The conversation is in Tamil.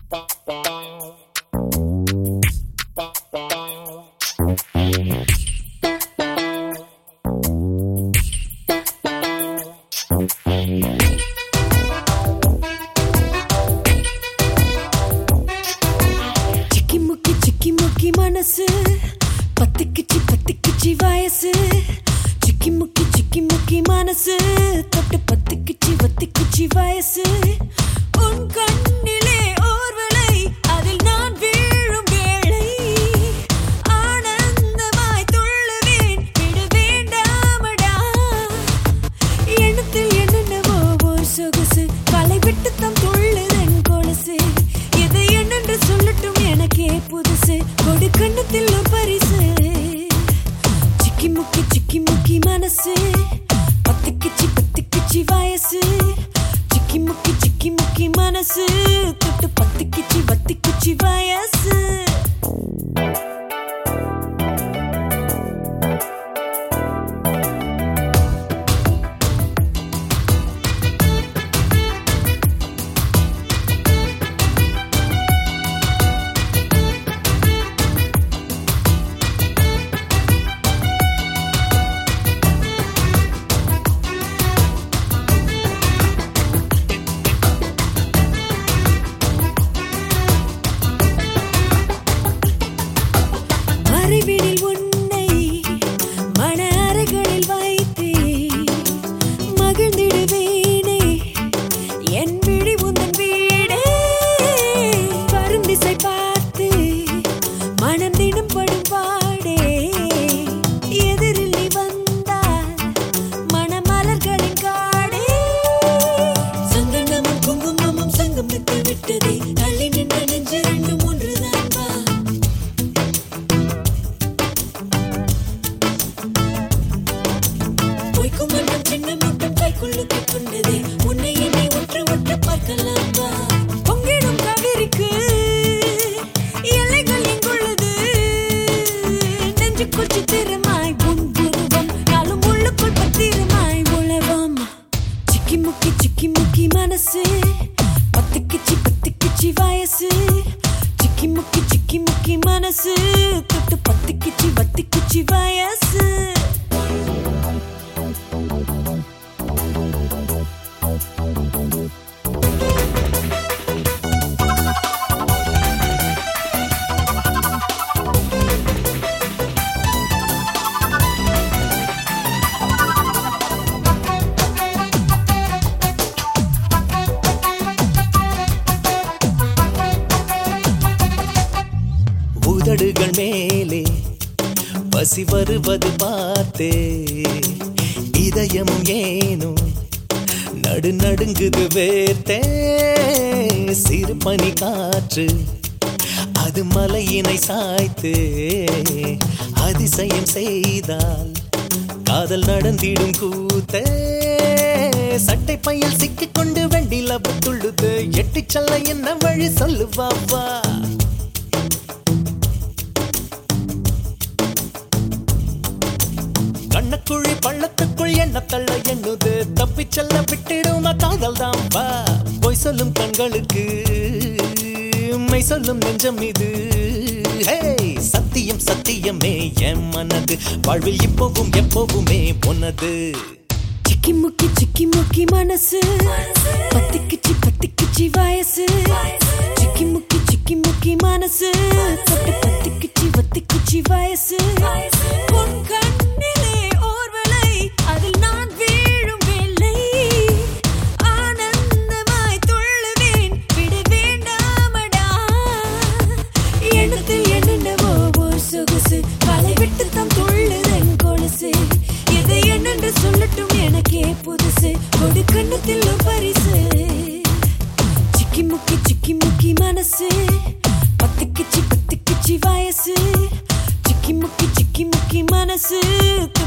சிக்கி முக்கி சிக்கி முக்கி மனசு பத்துக்குச்சி பத்துக்குச்சி வயசு சிக்கி முக்கி சிக்கி முக்கி மனசு தொட்டு பத்துக்குச்சி பத்துக்குச்சி வயசு உன் கண்ணிலே ஓர்வலை அதில் நான் வீழும் வேளை ஆனந்தமாய் துள்ளுவேன் விட வேண்டாமடா எண்ணத்தில் என்னென்னவோ ஓர் சொகுசு களை விட்டு தம் துள்ளுதன் கொலுசு எதை என்னென்று சொல்லட்டும் எனக்கே புதுசு கொடு கண்ணத்தில் ஒரு பரிசு சிக்கி முக்கி சிக்கி முக்கி மனசு பத்துக்குச்சி பத்துக்குச்சி வயசு சிக்கி முக்கி சிக்கி முக்கி மனசு தொட்டு பத்துக்குச்சி பத்துக்குச்சி வயசு மறைவிடில் உன்னை மன அறைகளில் வைத்தே மகிழ்ந்திடுவேனே என் விழி உந்தன் வீடே பருந்திசை பார்த்து மனம் தினம் படும் பாடே எதிரில் நீ வந்தால் மணமலர்களின் காடே சந்தனமும் குங்குமமும் சங்கமித்து விட்டதே தள்ளி நின்ற நெஞ்சு ரெண்டும் ஒன்றுதான் வா பொய்க்கும் மன்றம் சின்ன மட்டும் கைக்குள்ளுக்கு கொண்டதே உன்னை என்னை ஒற்ற ஒற்ற பார்க்கலாம் வா பொங்கிடும் கவிரிக்கு எல்லைகள் எங்குள்ளது நெஞ்சுக்குள் சித்திரமாய் உன் உருவம் நாளும் உள்ளுக்குள் பத்திரமாய் உழவம் சிக்கி முக்கி சிக்கி முக்கி மனசு பத்துக்குச்சி பத்துக்குச்சி வயசு சிக்கி முக்கி சிக்கி முக்கி மனசு தொட்டு பத்துக்குச்சி பத்துக்குச்சி வயசு உதடுகள் மேலே பசி வருவது பார்த்தே இதயமும் ஏனும் நடு நடுங்குது வேர்த்தே சிறு பனி காற்று அது மலையினை சாய்த்து அதிசயம் செய்தால் காதல் நடந்திடும் கூத்தே சட்டை பையில் சிக்கிக்கொண்டு வெண்டில துள்ளுது எட்டிச் செல்ல என்ன வழி சொல்லுவாப்பா கண்ணக்குழி பள்ளத்துக்குள் என்ன தள்ள எண்ணுது தப்பிச் செல்ல விட்டிடுமா காதல் தான் வா பொய் சொல்லும் கண்களுக்கு மெய் சொல்லும் நெஞ்சம் இது ஹே சத்தியம் சத்தியமே என் மனது வாழ்வில் இப்போவும் எப்போவுமே பொன்னது சிக்கி முக்கி சிக்கி முக்கி மனசு பத்திக்குச்சி பத்திக்குச்சி வயசு சிக்கி முக்கி சிக்கி முக்கி மனசு தொட்டு பத்திக்குச்சி பத்திக்குச்சி வயசு உன் கண்ணிலே ஓர்வலை அதில் நான் வீழும் வேலை ஆனந்தமாய் துள்ளுவேன் விட வேண்டாமடா எண்ணத்தில் என்னென்னவோ ஓர் சொகுசு வலை விட்டு தம் துள்ளுதன் கொலுசு எதை என்னென்று சொல்லட்டும் எனக்கே புதுசு கொடு கண்ணத்தில் ஒரு பரிசு சிக்கி முக்கி சிக்கி முக்கி மனசு பத்துக்குச்சி பத்துக்குச்சி வயசு சிக்கி முக்கி சிக்கி முக்கி மனசு